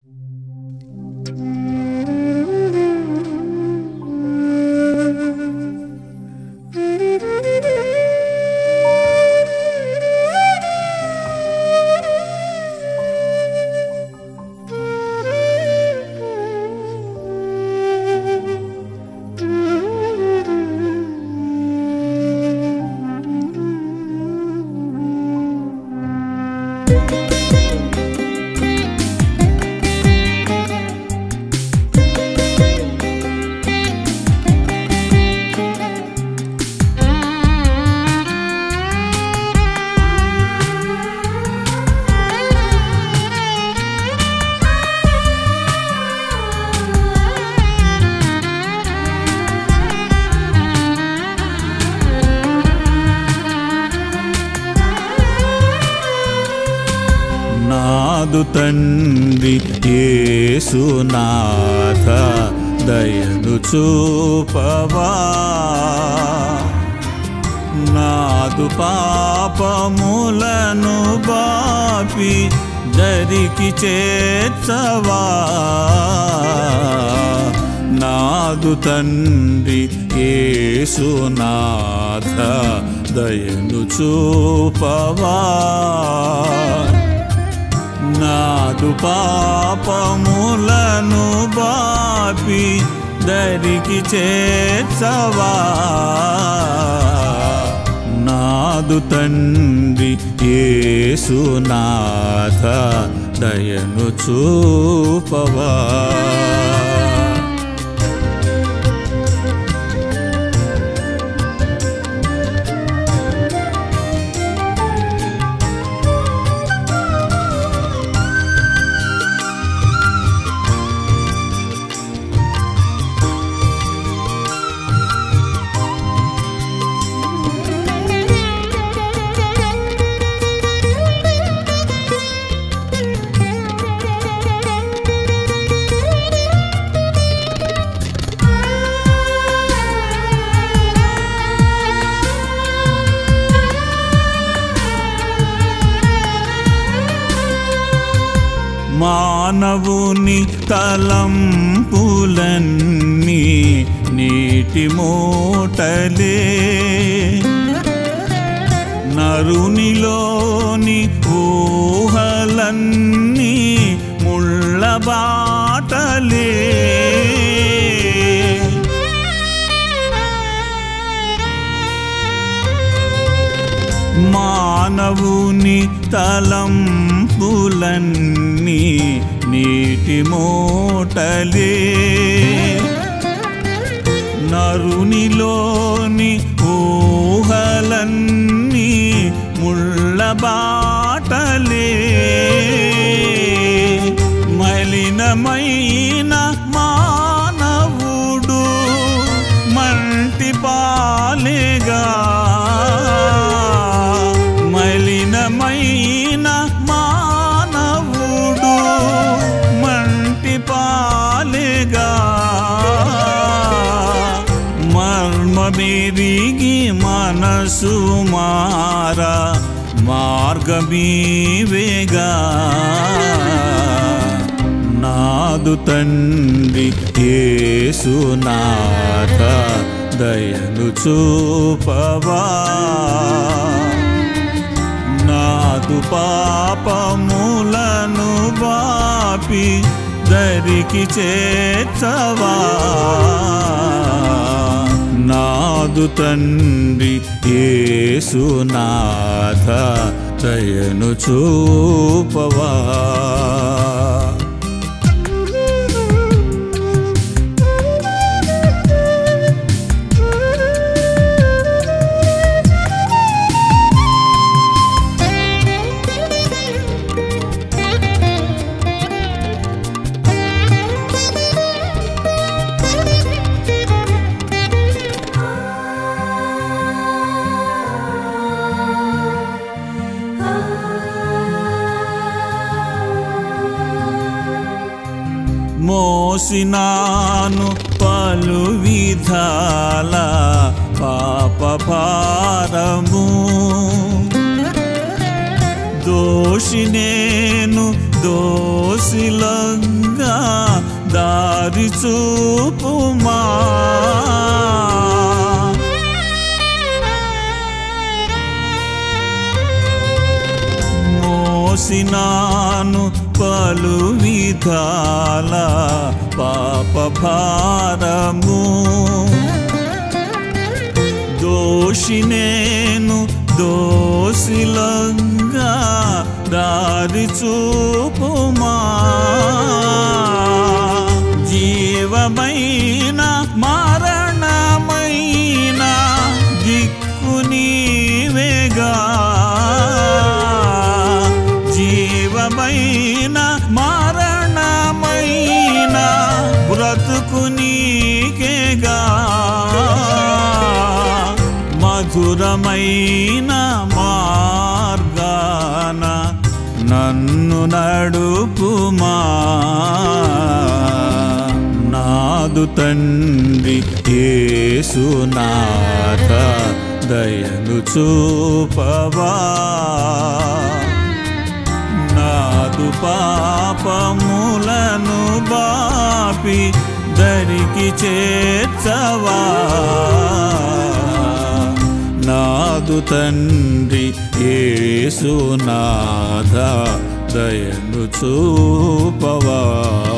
నాదు తండ్రి యేసునాథ దయను చూపవా నాదు పాపములను బాపి దరికి చేర్చవా నాదు తండ్రి యేసునాథ దయను చూపవా నాదు పాపములను బాపి దరికి చేర్చవా నాదు తండ్రి యేసునాథ దయను చూపవా మానవుని తలంపులన్నీ నీటి మూటలే నరునిలోని ఊహలన్నీ ముళ్ళ బాటలే మానవుని తలంపులన్నీ నీటి మూటలే నరునిలోని ఊహలన్నీ ముళ్ళ బాటలే మలినమైన మానవుడు మంటి పాలేగా మలినమైన మానవుడు మంటి పాలేగా మర్మమెరిగి మనసు మార మార్గమీవేగా నాదు తండ్రి యేసునాథ దయను చూపవా నాదు పాపములను బాపి దరికి చేర్చవా నాదు తండ్రి యేసునాథ దయను చూపవా మోసినాను పలు విధాల పాప భారము దోషి నేను దోషిలందు దారి చూపుమా మోసినాను పలు విధాల పాప భారము దోషి నేను దోషిలంగా దారి చూపుమా జీవమైన మరణమైన దిక్కు నీవేగా జీవమైన మరణమైన బ్రతుకు నీకేగా మధురమైన మార్గాన నన్ను నడుపుమా నాదు తండ్రి యేసునాథ దయను చూపవా నాదు పాపములను బాపి దరికి చేర్చవా నాదు తండ్రి యేసునాథ దయను చూపవా